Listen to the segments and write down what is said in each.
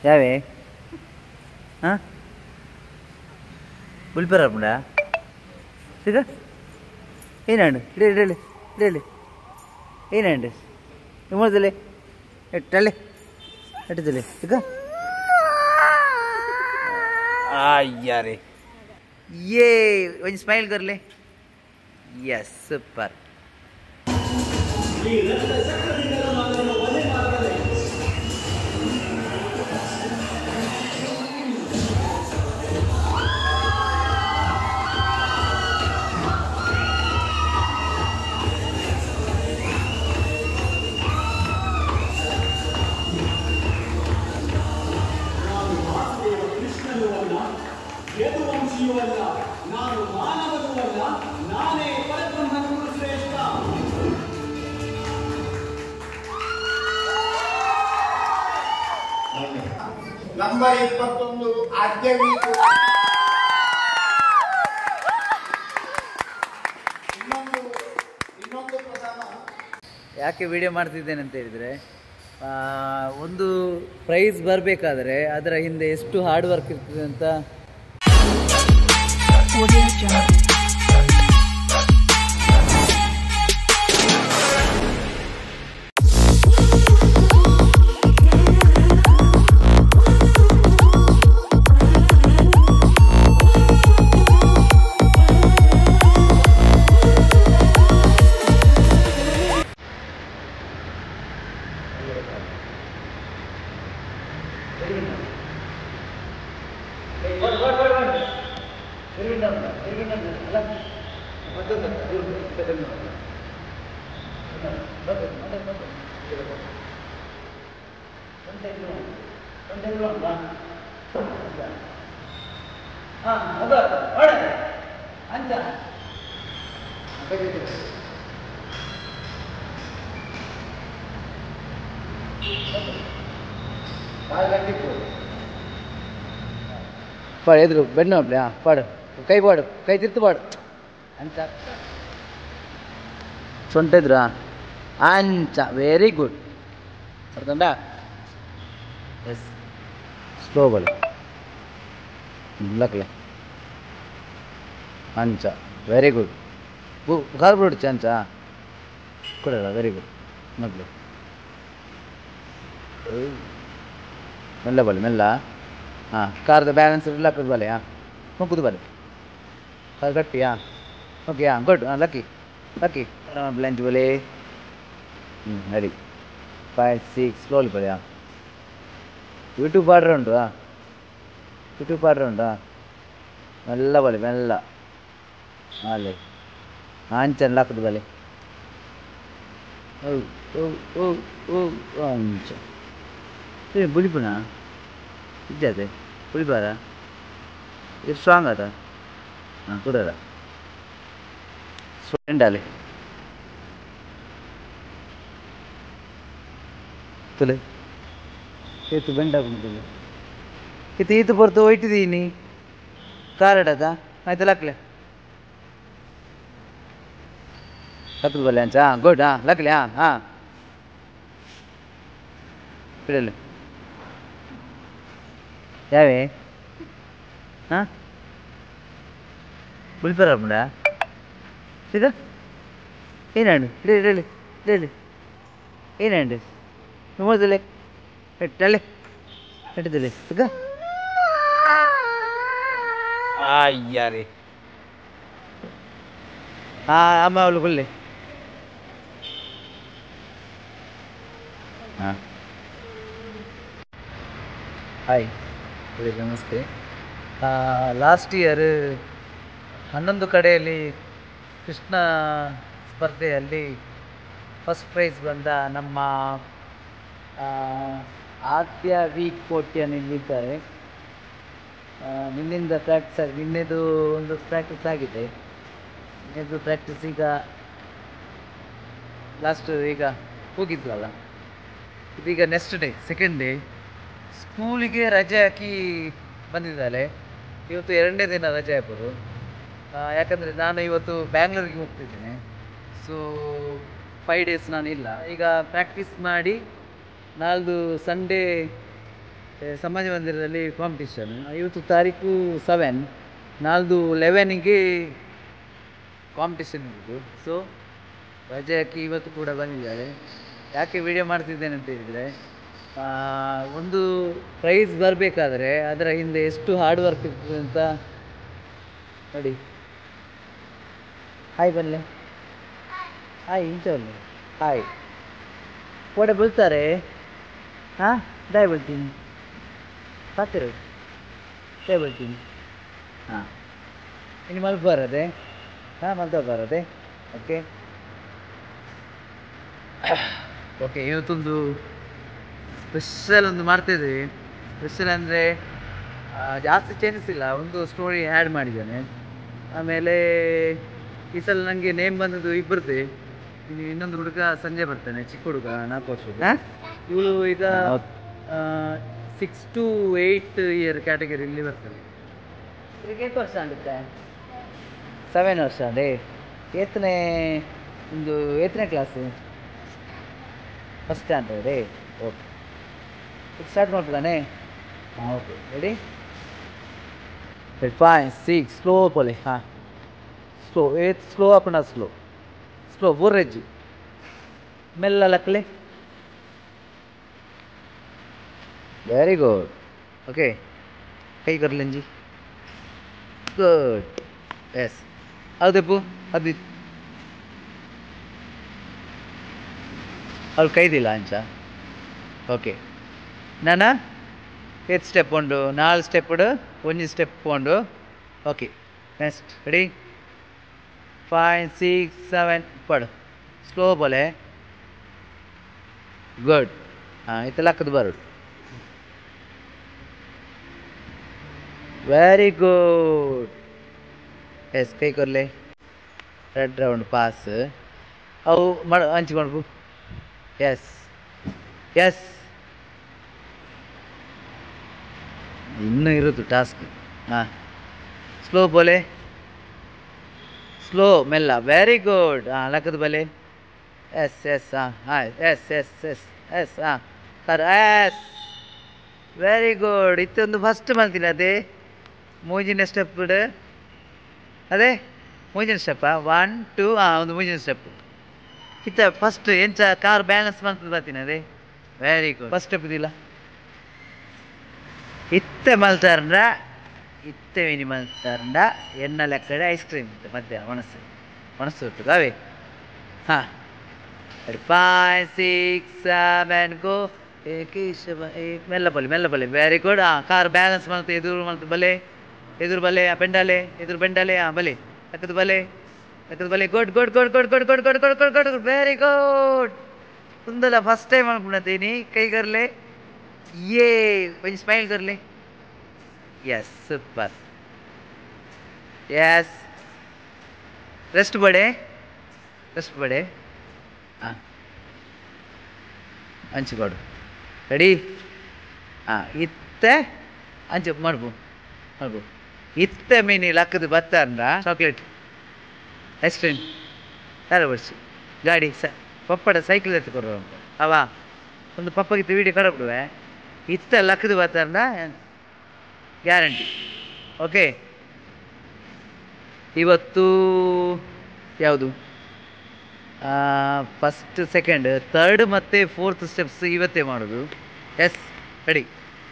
ಯಾವೇ ಹಾಂ ಬುಲ್ಪರಾಪುಂಡ ಸಿಗ ಏನಾಂಡು ಇಡೇ ಇಡೇಳಿ ಇಡೇಳಿ ಏನಾಂಡು ನಿಮ್ಮದಲ್ಲೇ ಎಟ್ಟಲೆ ಎಟ್ಟದಲ್ಲೇ ಸಿಗ ಅಯ್ಯಾರೆ ಯೇ ಒಂದು ಸ್ಮೈಲ್ ಕರ್ಲೆ ಎಸ್ ಸೂಪರ್ ನಂಬರ್ ಇಪ್ಪತ್ತೊಂದು ಆದ್ಯವೀತು ಇನ್ನೊಂದು ಇನ್ನೊಂದು ಪ್ರಧಾನ ಯಾಕೆ ವಿಡಿಯೋ ಮಾಡ್ತಿದ್ದೇನೆ ಅಂತ ಹೇಳಿದರೆ ಒಂದು ಪ್ರೈಸ್ ಬರಬೇಕಾದ್ರೆ ಅದರ ಹಿಂದೆ ಎಷ್ಟು ಹಾರ್ಡ್ ವರ್ಕ್ ಇರ್ತದೆ ಅಂತ Audio Jungle. ಪಾಡು ಎದುರು ಬೆನ್ನು ಹಾಂ ಪಾಡು ಕೈ ಪಾಡು ಕೈ ತಿರ್ತು ಪಾಡು ಅಂತ ಸೊಂಟ ಎದುರಾ ಅಂಚ ವೆರಿ ಗುಡ್ ಅರ್ಥಂಡ ಎಸ್ ಸ್ಲೋ ಬಲ್ ಲಕ್ಲೆ ಅಂಚ ವೆರಿ ಗುಡ್ ಬು ಕಾಲು ಬಿಡು ಅಂಚ ಕೊಡಲ್ಲ ವೆರಿ ಗುಡ್ ಮಗ್ಲು ಮೆಲ್ಲ ಬಲೆ ಮೆಲ್ಲ ಹಾಂ ಕಾರ್ದ ಬ್ಯಾಲೆನ್ಸ್ ಇಲ್ಲ ಬಲೆ ಹಾಂ ಮುಕ್ಕುದು ಬಲೆ ಕಾಲು ಗಟ್ಟಿ ಹಾಂ ಓಕೆ ಹಾಂ ಗುಡ್ ಹಾಂ ಲಕ್ಕಿ ಲಕ್ಕಿ ಬ್ಲೆಂಚ್ ಬಲೆ ಹ್ಞೂ ರೆಡಿ ಫೈವ್ ಸಿಕ್ಸ್ ಸ್ಲೋಲಿ ಬಲೆ ಹಾಂ ಯೂಟ್ಯೂಬ್ ಆರ್ಡ್ರ್ ಉಂಟು ಹಾಂ ಯೂಟ್ಯೂಬ್ ಆರ್ಡ್ರ್ ಉಂಟು ಹಾಂ ಮೆಲ್ಲ ಬಲೆ ಮೆಲ್ಲ ಅಲ್ಲೇ ಅಂಚನ್ ಲಾಕದು ಬಲೆ ಓ ಓ ಓ ಓ ಅಂಚ ಏ ಬುಲಿಪುನ ಇದ್ದೆ ಬುಲಿಪಾರ ಇದು ಸ್ಟ್ರಾಂಗ್ ಅದ ಹಾಂ ಕೊಡಲ್ಲ ಎಂಡಾಲೆ ತುಲೆ ಏತು ಬೆಂಡಾಗುಂಟು ಇದು ಈತು ಬರ್ತು ಒಯ್ಟಿದ್ದೀನಿ ಕಾರಡದ ಆಯ್ತು ಲಕ್ಲೆ ಲಕ್ಕದ ಬಲ್ಲೆ ಅಂಚ ಹಾಂ ಗುಡ್ ಹಾಂ ಲಕ್ಲೆ ಹಾಂ ಹಾಂ ಬಿಡಲು ಯಾವೇ ಹಾಂ ಬುಲ್ಪರಾಪುಂಡ ಸಿಗ ಏನಾಡು ಇಡೇ ಇಡಲಿ ಇಡಲಿ ಏನಾಡು ನಿಮ್ಮದಲ್ಲೇ ಎಟ್ಟಲೆ ಎಟ್ಟದಲ್ಲಿ ಸಿಗ ಅಯ್ಯಾರಿ ಹಾಂ ಅಮ್ಮ ಅವಳು ಕೊಲ್ಲಿ ಹಾಂ ಹಾಯ್ ಹೇಳಿ ನಮಸ್ತೆ ಲಾಸ್ಟ್ ಇಯರ್ ಹನ್ನೊಂದು ಕಡೆಯಲ್ಲಿ ಕೃಷ್ಣ ಸ್ಪರ್ಧೆಯಲ್ಲಿ ಫಸ್ಟ್ ಪ್ರೈಸ್ ಬಂದ ನಮ್ಮ ಆ, ಆದ್ಯ ವಿ ಕೋಟ್ಯನಿಲ್ಲಿದ್ದಾರೆ ಆ, ನಿನ್ನಿಂದ ಪ್ರಾಕ್ಟೀಸ್ ಆಗಿ ನಿನ್ನೆದು ಒಂದು ಪ್ರಾಕ್ಟೀಸ್ ಆಗಿದೆ ನಿನ್ನೆದು ಪ್ರಾಕ್ಟೀಸ್ ಈಗ ಲಾಸ್ಟ್ ಈಗ ಹೋಗಿದ್ವಲ್ಲ ಇದೀಗ ನೆಕ್ಸ್ಟ್ ಡೇ ಸೆಕೆಂಡ್ ಡೇ ಸ್ಕೂಲಿಗೆ ರಜೆ ಹಾಕಿ ಬಂದಿದ್ದಾಳೆ ಇವತ್ತು ಎರಡನೇ ದಿನ ರಜೆ ಹಾಕೋದು ಯಾಕಂದರೆ ನಾನು ಇವತ್ತು ಬ್ಯಾಂಗ್ಳೂರಿಗೆ ಹೋಗ್ತಿದ್ದೇನೆ ಸೊ ಫೈವ್ ಡೇಸ್ ನಾನು ಇಲ್ಲ ಈಗ ಪ್ರಾಕ್ಟೀಸ್ ಮಾಡಿ ನಾಳ್ದು ಸಂಡೇ ಏ, ಸಮಾಜ ಮಂದಿರದಲ್ಲಿ ಕಾಂಪಿಟಿಷನ್ ಇವತ್ತು ತಾರೀಕು ಸೆವೆನ್ ನಾಲ್ದು ಲೆವೆನಿಗೆ ಕಾಂಪಿಟಿಷನ್ ಇರೋದು ಸೊ ರಜೆಯಕ್ಕೆ ಇವತ್ತು ಕೂಡ ಬಂದಿದ್ದಾರೆ ಯಾಕೆ ವಿಡಿಯೋ ಮಾಡ್ತಿದ್ದೇನೆ ಅಂತ ಹೇಳಿದರೆ ಒಂದು ಪ್ರೈಸ್ ಬರಬೇಕಾದ್ರೆ ಅದರ ಹಿಂದೆ ಎಷ್ಟು ಹಾರ್ಡ್ ವರ್ಕ್ ಇರ್ತದೆ ಅಂತ ನೋಡಿ ಹಾಯ್ ಬನ್ನಿ ಹಾಯ್ ಇಂಥ ಬನ್ನಿ ಹಾಯ್ ಫೋಟೋ ಬೀಳ್ತಾರೆ ಹಾಂ ಡೈ ಬೀಳ್ತೀನಿ ಬರ್ತಿರು ಡೈ ಬೀಳ್ತೀನಿ ಹಾಂ ಇನ್ನು ಮಲ್ಪು ಬರದೆ ಹಾಂ ಮಲ್ತ ಬರದೆ ಓಕೆ ಓಕೆ ಇವತ್ತೊಂದು ಸ್ಪೆಷಲ್ ಒಂದು ಮಾಡ್ತಿದ್ದೀವಿ ಸ್ಪೆಷಲ್ ಅಂದರೆ ಜಾಸ್ತಿ ಚೇಂಜಸ್ ಇಲ್ಲ ಒಂದು ಸ್ಟೋರಿ ಆ್ಯಡ್ ಮಾಡಿದ್ದಾನೆ ಆಮೇಲೆ ಈ ಸಲ ನನಗೆ ನೇಮ್ ಬಂದದ್ದು ಇಬ್ಬರದೇ ಇನ್ನು ಇನ್ನೊಂದು ಹುಡುಗ ಸಂಜೆ ಬರ್ತಾನೆ ಚಿಕ್ಕ ಹುಡುಗ ನಾಲ್ಕು ವರ್ಷದ ಇವಳು ಈಗ ಸಿಕ್ಸ್ ಟು ಏಯ್ಟ್ ಇಯರ್ ಕ್ಯಾಟಗರಿಯಲ್ಲಿ ಬರ್ತಾನೆ ಇದಕ್ಕೆ ಎಷ್ಟು ವರ್ಷ ಆಗುತ್ತೆ ಸೆವೆನ್ ವರ್ಷ ಅದೇ ಏತನೇ ಒಂದು ಏತನೇ ಕ್ಲಾಸು ಫಸ್ಟ್ ಸ್ಟ್ಯಾಂಡರ್ಡ್ ರೇ ಓಕೆ ಈಗ ಸ್ಟಾರ್ಟ್ ಮಾಡ್ಬಿಡಾನೆ ಹಾಂ okay ready five six slow ಪೋಲೆ ಹಾಂ ಸ್ಲೋ ಏತ್ ಸ್ಲೋ ಅಪ್ಪಣ ಸ್ಲೋ ಸ್ಲೋ ಬುರ್ರೆಜ್ಜಿ ಮೆಲ್ಲ ಲಕ್ಕಲೆ ವೆರಿ ಗುಡ್ ಓಕೆ ಕೈ ಕರ್ಲೆಂಜಿ ಗುಡ್ ಎಸ್ ಅದು ತೆಪ್ಪು ಅದು ಅವ್ಳು ಕೈದಿಲ್ಲ ಅಂಚ ಓಕೆ ನಾನ ಏತ್ ಸ್ಟೆಪ್ ಉಂಡು ನಾಲ್ಕು ಸ್ಟೆಪ್ ಉಂಡು ಒಂಜಿ ಸ್ಟೆಪ್ ಉಂಡು okay next ready five six seven ಪಡು ಸ್ಲೋ ಬೋಲೆ ಗುಡ್ ಹಾಂ ಇತ್ತು ಲಕ್ಕದ ಬರೋದು ವೆರಿ ಗುಡ್ ಎಸ್ ಕೈ ಕೊರ್ಲೆ ರೆಡ್ ರೌಂಡ್ ಪಾಸ್ ಅವು ಮಾಡ ಹಂಚ್ಕೊಂಡು ಎಸ್ ಎಸ್ ಇನ್ನೂ ಇರೋದು ಟಾಸ್ಕ್ ಹಾಂ ಸ್ಲೋ ಬೋಲೆ ಸ್ಲೋ ಮೆಲ್ಲ ವೆರಿ ಗುಡ್ ಹಾಂ ಲಕ್ಕದ ಬಲೆ ಎಸ್ ಎಸ್ ಹಾಂ ಹಾಂ ಎಸ್ ಎಸ್ ಎಸ್ ಎಸ್ ಹಾಂ ಸರ್ ಎಸ್ ವೆರಿ ಗುಡ್ ಇತ್ತೊಂದು ಫಸ್ಟ್ ಮಲ್ತೀನಿ ಅದೇ ಮೂಜಿನ ಸ್ಟೆಪ್ ಬಿಡು ಅದೇ ಮೂಜಿನ ಸ್ಟೆಪ್ಪಾ ಒನ್ ಟೂ ಹಾಂ ಒಂದು ಮೂಜಿನ ಸ್ಟೆಪ್ ಇತ್ತ ಫಸ್ಟ್ ಎಂಚ ಕಾರ್ ಬ್ಯಾಲೆನ್ಸ್ ಮಾಡ್ತದೆ ಬರ್ತೀನಿ ಅದೇ ವೆರಿ ಗುಡ್ ಫಸ್ಟ್ ಸ್ಟೆಪ್ ಇದಿಲ್ಲ ಇತ್ತ ಮಲ್ತಾರಂಡ ಇತ್ತ ವಿನಿ ಮಲ್ತಾರಂಡ ಎಣ್ಣ ಲೆಕ್ಕಡೆ ಐಸ್ ಕ್ರೀಮ್ ಇತ್ತು ಮಧ್ಯಾಹ್ನ ಮನಸ್ಸು ಮನಸ್ಸು ಇತ್ತು ಕಾವೇ ಹಾಂ ಫೈವ್ ಸಿಕ್ಸ್ ಸೆವೆನ್ ಗೋ ಏ ಕೇಶವ ಏ ಮೆಲ್ಲ ಬಲೆ ಮೆಲ್ಲ ಬಲೆ ವೆರಿ ಗುಡ್ ಹಾಂ ಕಾರ್ ಬ್ಯಾಲೆನ್ಸ್ ಮಾಡ್ತು ಎದುರು ಮಾಡ್ತು ಬಲೆ ಎದುರು ಬಲೆ ಆ ಬೆಂಡಾಲೆ ಎದುರು ಬೆಂಡಾಲೆ ಹಾಂ ಬಲೆ ಲೆಕ್ಕದ ಬಲೆ ಲೆಕ್ಕದ ಬಲೆ good good good good good good good good good good good very good ತುಂದಲ್ಲ ಫಸ್ಟ್ ಟೈಮ್ ಅನ್ಕೊಂಡೀನಿ ಕೈ ಕರ್ಲೆ ಏ ಒಂದು ಸ್ಮೈಲ್ ಕರ್ಲೆ ಎಸ್ ಸೂಪರ್ ಎಸ್ ರೆಸ್ಟ್ ಬಡೆ ರೆಸ್ಟ್ ಬಡೆ ಹಾಂ ಹಂಚಿಕೊಡು ರೆಡಿ ಹಾಂ ಇತ್ತೆ ಹಂಚು ಮಾಡ್ಬೋ ಮಾಡ್ಬೋ ಇತ್ತೆ ಮೀನಿ ಲಕ್ಕದ ಭತ್ತ ಅಂದ ಚಾಕ್ಲೇಟ್ ಐಸ್ ಕ್ರೀಮ್ ಯಾರು ಬರ್ಸಿ ಗಾಡಿ ಸ ಪಪ್ಪಡ ಸೈಕಲ್ ಎತ್ಕೊಡ್ರು ಅವ ಒಂದು ಪಪ್ಪಗಿತ್ತು ವೀಡಿಯೋ ಕಡಬಿಡುವೆ ಇತ್ತ ಲಕ್ಕದ ಭತ್ತ ಅಂದ ಗ್ಯಾರಂಟಿ ಓಕೆ ಇವತ್ತು ಯಾವುದು ಫಸ್ಟ್ ಸೆಕೆಂಡ್ ತರ್ಡ್ ಮತ್ತು ಫೋರ್ತ್ ಸ್ಟೆಪ್ಸ್ ಇವತ್ತೇ ಮಾಡೋದು ಎಸ್ ರೆಡಿ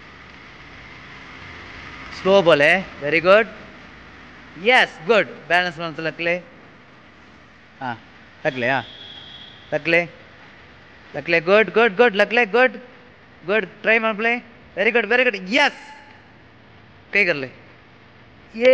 ಸ್ಲೋ ಬೋಲೆ very good yes good balance ಮಾಡ್ತಾ ಲಕ್ಲೆ ಹಾಂ ಲಕ್ಲೆ ಹಾಂ ಲಕ್ಲೆ ಲಕ್ಲೆ ಗುಡ್ ಗುಡ್ ಗುಡ್ ಲಕ್ಲೆ ಗುಡ್ ಗುಡ್ ಟ್ರೈ ಮಾಡ್ಪ್ಲೆ very good very good yes ಕೈ ಕರ್ಲೆ ಏ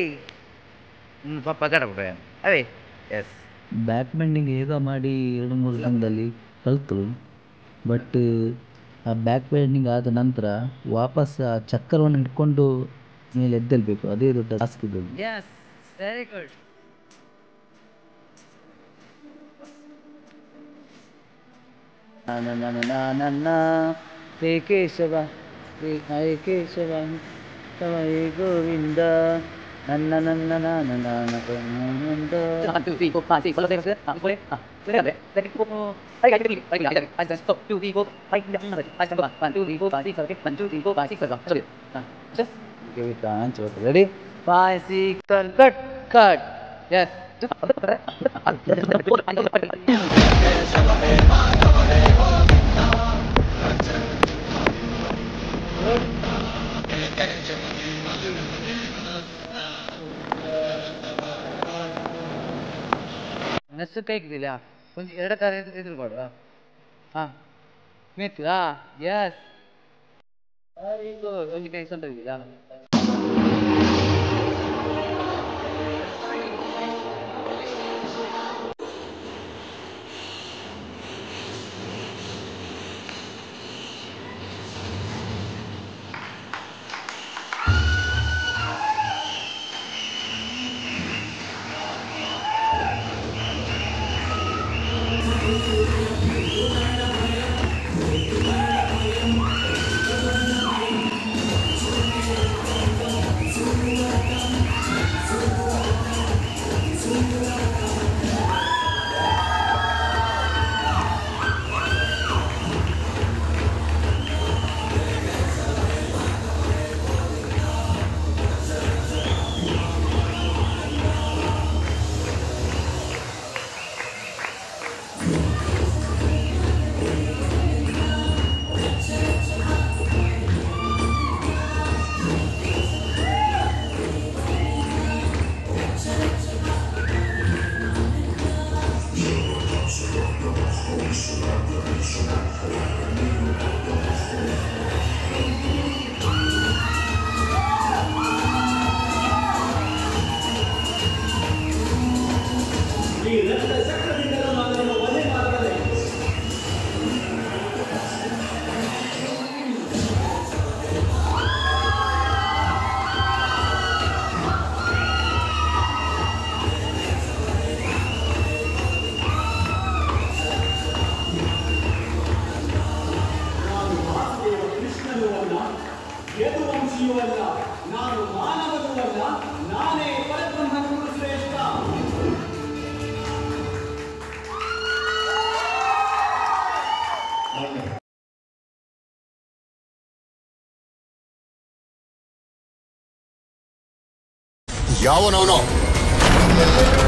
ಪಪ್ಪ ಕಡಬಿಟ್ರೆ ಅವೇ ಎಸ್ ಬ್ಯಾಕ್ ಬೆಂಡಿಂಗ್ ಹೇಗ ಮಾಡಿ ಎರಡು ಮೂರು ದಿನದಲ್ಲಿ ಕಲಿತು ಬಟ್ ಆ ಬ್ಯಾಕ್ ಬೆಂಡಿಂಗ್ ಆದ ನಂತರ ವಾಪಸ್ ಆ ಚಕ್ರವನ್ನು ಹಿಡ್ಕೊಂಡು ಮೇಲೆ ಎದ್ದೇಳಬೇಕು ಅದೇ ದೊಡ್ಡ ಟಾಸ್ಕ್ ಇದು ಎಸ್ ವೆರಿ ಗುಡ್ ನನ್ನ ಹೇ ಕೇಶವ ಹೇ ಹರೇ ಕೇಶವ ತವ ಹೇ ಗೋವಿಂದ ನನ್ನ ನನ್ನ ನನ್ನ ನನ್ನ ಗೋವಿಂದ ಸರಿ ಅಂದ್ರೆ second four I I three I I I stop two we go I I stop one two we go five six seven one two we go five six seven ಸರಿ ಹಾಂ just give it once okay ready five six seven cut cut yes next ಕೈಗಿಲ್ಲ ಒಂದು ಎರಡು ಕಾರ ಇದ್ರು ಕೊಡುವ ಹಾಂ ಮೇಯ್ತಿರಾ S very good ಒಂದು ಕೈ ಸೊಂಟ ಇದೆಯಾ ಯಾವನವನು